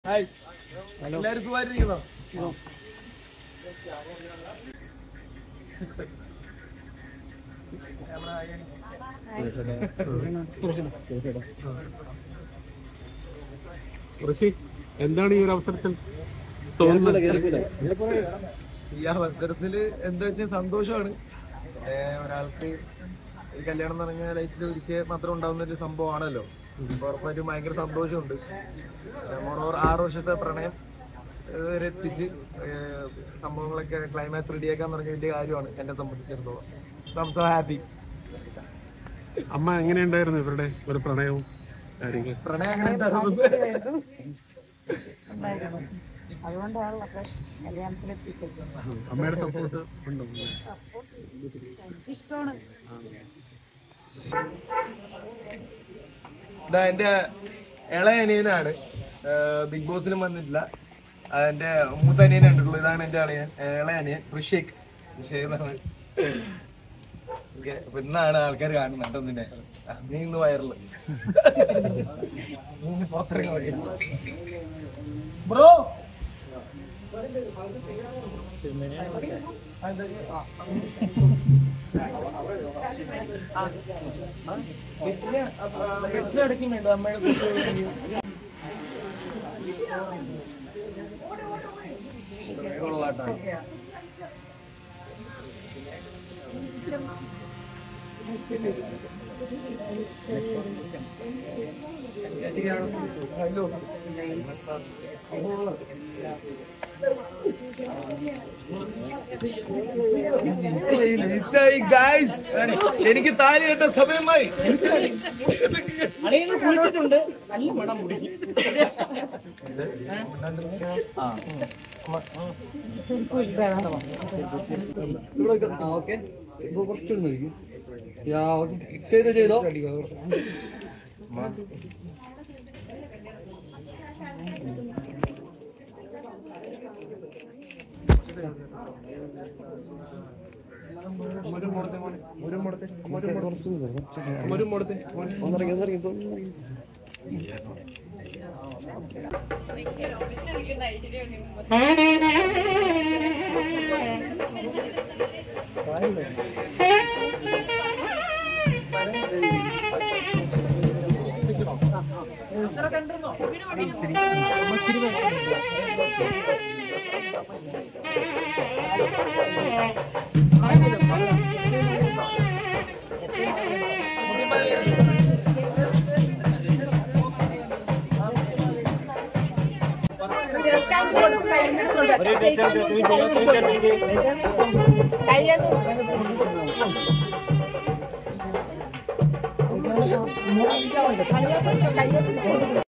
hi എല്ലാരും സുഖമായിട്ടിരിക്കുന്നോ ഋഷി എന്താണ് ഈ ഒരു അവസരത്തിൽ തോന്നുന്നത് ഈ അവസരത്തില് എന്താ വെച്ചാൽ സന്തോഷമാണ് ഏഹ് ഒരാൾക്ക് ഈ കല്യാണം എന്ന് പറഞ്ഞാൽ ലൈഫിൽ ഒരിക്കൽ മാത്രം ഉണ്ടാവുന്ന ഒരു സംഭവമാണല്ലോ അപ്പൊ ഉറപ്പായിട്ടും ഭയങ്കര സന്തോഷമുണ്ട് മോറോർ ആറ് വർഷത്തെ പ്രണയം ഏഹ് വരെ എത്തിച്ച് ഏഹ് സംഭവങ്ങളൊക്കെ ക്ലൈമാക്സ് റെഡിയാക്കാൻ പറഞ്ഞ വലിയ കാര്യമാണ് എന്നെ സംബന്ധിച്ചിടത്തോളം സം സോ ഹാപ്പി അമ്മ എങ്ങനെയുണ്ടായിരുന്നു ഇവരുടെ ഒരു പ്രണയവും കാര്യങ്ങൾ പ്രണയം അങ്ങനെ ഉണ്ടായിരുന്നു അതുകൊണ്ടാണല്ലോ കല്യാണത്തിലെത്തിച്ചത് അമ്മയുടെ സപ്പോർട്ട് ഉണ്ടോ ഇഷ്ടമാണ് ഇതാ എന്റെ ഇളയ അനിയനാണ് ഏഹ് ബിഗ് ബോസിലും വന്നിട്ടില്ല അത് എന്റെ മൂത്ത അനിയനെ കണ്ടിട്ടുള്ളൂ ഇതാണ് എന്റെ ഇളയൻ ഏഹ് ഇളയ അനിയൻ ഋഷിക് ഋഷിക് എന്നാണ് ഓക്കെ അപ്പൊ ഇന്നാണ് ആൾക്കാർ കാണുന്നത് കേട്ടോ നിന്നെ ആ, നീ ഇന്ന് വയറില് നീ ഇന്ന് പുറത്തിറങ്ങി ബ്രോ അടക്കുന്നുണ്ട് അമ്മയുടെ കുട്ടികൾ കൊള്ളാട്ടോ ഹലോ ഗൈസ് എനിക്ക് താലി കെട്ട സമയമായി കുളിച്ചിട്ടുണ്ട് നല്ല മണം മുടി ഓക്കെ കുറച്ചുകൂടി ചെയ്തോ ചെയ്തോ ഒന്നിറങ്ങി ഒന്നിറങ്ങി കയ്യൊക്കെ